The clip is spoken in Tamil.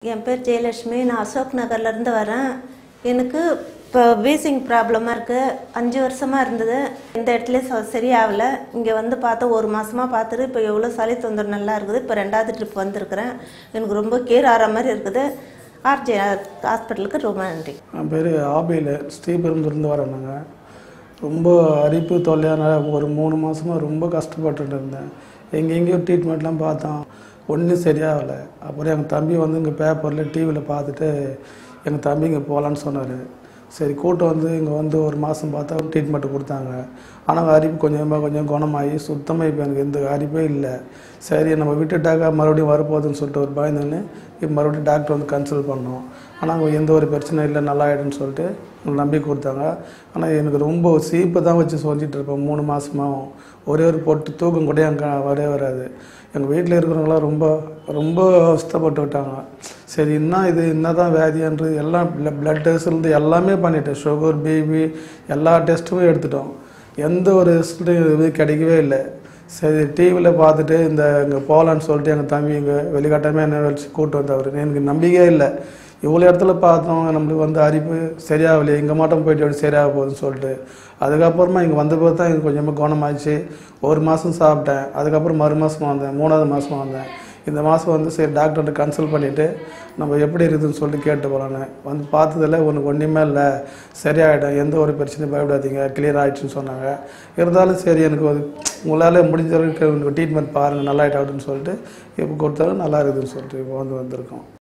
என் பேர் ஜெயலட்சுமி நான் அசோக் நகர்லேருந்து வரேன் எனக்கு இப்போ வீசிங் ப்ராப்ளமாக இருக்குது அஞ்சு வருஷமாக இருந்தது இந்த இடத்துல ச- சரியாகல இங்கே வந்து பார்த்தா ஒரு மாதமாக பார்த்துட்டு இப்போ எவ்வளோ சளி தொந்தரவு நல்லா இருக்குது இப்போ ரெண்டாவது ட்ரிப் வந்திருக்கிறேன் எனக்கு ரொம்ப கீர் ஆற மாதிரி இருக்குது ஆர்ஜே ஹாஸ்பிட்டலுக்கு ரொம்ப நன்றி என் பேர் ஆபியில் ஸ்ரீபெரும்புலேருந்து வரேன் நாங்கள் ரொம்ப அரிப்பு தொல்லையானால ஒரு மூணு மாதமாக ரொம்ப கஷ்டப்பட்டுட்டு இருந்தேன் எங்கெங்கேயோ ட்ரீட்மெண்ட்லாம் பார்த்தோம் ஒன்றும் சரியாகலை அப்புறம் எங்கள் தம்பி வந்து இங்கே பேப்பரில் டிவியில் பார்த்துட்டு எங்கள் தம்பி இங்கே போகலான்னு சொன்னார் சரி கூட்டம் வந்து இங்கே வந்து ஒரு மாதம் பார்த்தா ட்ரீட்மெண்ட் கொடுத்தாங்க ஆனால் அரிப்பு கொஞ்சமாக கொஞ்சம் குணமாகி சுத்தமாக இப்போ எனக்கு எந்த அரிப்பே இல்லை சரி நம்ம விட்டுட்டாக்கா மறுபடியும் வரப்போகுதுன்னு சொல்லிட்டு ஒரு பயந்துன்னு இப்போ மறுபடியும் டாக்டர் வந்து கன்சல்ட் பண்ணோம் ஆனால் அவங்க எந்த ஒரு பிரச்சனை இல்லை நல்லா ஆகிடுன்னு சொல்லிட்டு எனக்கு நம்பிக்கை கொடுத்தாங்க ஆனால் எனக்கு ரொம்ப சீப்பை தான் வச்சு சொல்லிட்டு இருப்பேன் மூணு மாதமாகவும் ஒரே ஒரு பொட்டு தூக்கம் கூட எனக்கு வரவே வராது எங்கள் வீட்டில் இருக்கிறவங்களாம் ரொம்ப ரொம்ப அவஸ்தைப்பட்டு விட்டாங்க சரி என்ன இது என்ன தான் வியாதின்றது எல்லாம் பிளட் டெஸ்ட்லேருந்து எல்லாமே பண்ணிட்டேன் சுகர் பிபி எல்லா டெஸ்ட்டுமே எடுத்துட்டோம் எந்த ஒரு ரிசல்ட்டும் இது கிடைக்கவே இல்லை சரி டிவியில் பார்த்துட்டு இந்த இங்கே போகலான்னு சொல்லிட்டு எங்கள் தம்பி இங்கே வெளிக்காட்டமே என்ன வச்சு கூப்பிட்டு வந்தவர் எனக்கு நம்பிக்கையே இல்லை இவ்வளோ இடத்துல பார்த்தோம் நம்மளுக்கு வந்து அரிப்பு சரியாகலையே இங்கே மட்டும் போயிட்டு எப்படி சரியாக போகுதுன்னு சொல்லிட்டு அதுக்கப்புறமா இங்கே வந்த போது தான் எனக்கு கொஞ்சமாக குணமாச்சு ஒரு மாதம் சாப்பிட்டேன் அதுக்கப்புறம் மறு மாதம் வந்தேன் மூணாவது மாதம் வந்தேன் இந்த மாதம் வந்து சரி டாக்டர்கிட்ட கன்சல்ட் பண்ணிவிட்டு நம்ம எப்படி இருக்குதுன்னு சொல்லிட்டு கேட்டு போகலான்னு வந்து பார்த்ததில் உனக்கு ஒன்றுமே இல்லை சரியாயிடும் எந்த ஒரு பிரச்சனையும் பயப்படாதீங்க கிளியர் ஆகிடுச்சுன்னு சொன்னாங்க இருந்தாலும் சரி எனக்கு ஒரு உங்களால் முடிஞ்ச வரைக்கும் ட்ரீட்மெண்ட் பாருங்கள் நல்லா ஆகிட்டு அப்படின்னு சொல்லிட்டு இப்போ கொடுத்தாலும் நல்லா இருக்குதுன்னு சொல்லிட்டு இப்போ வந்து வந்திருக்கோம்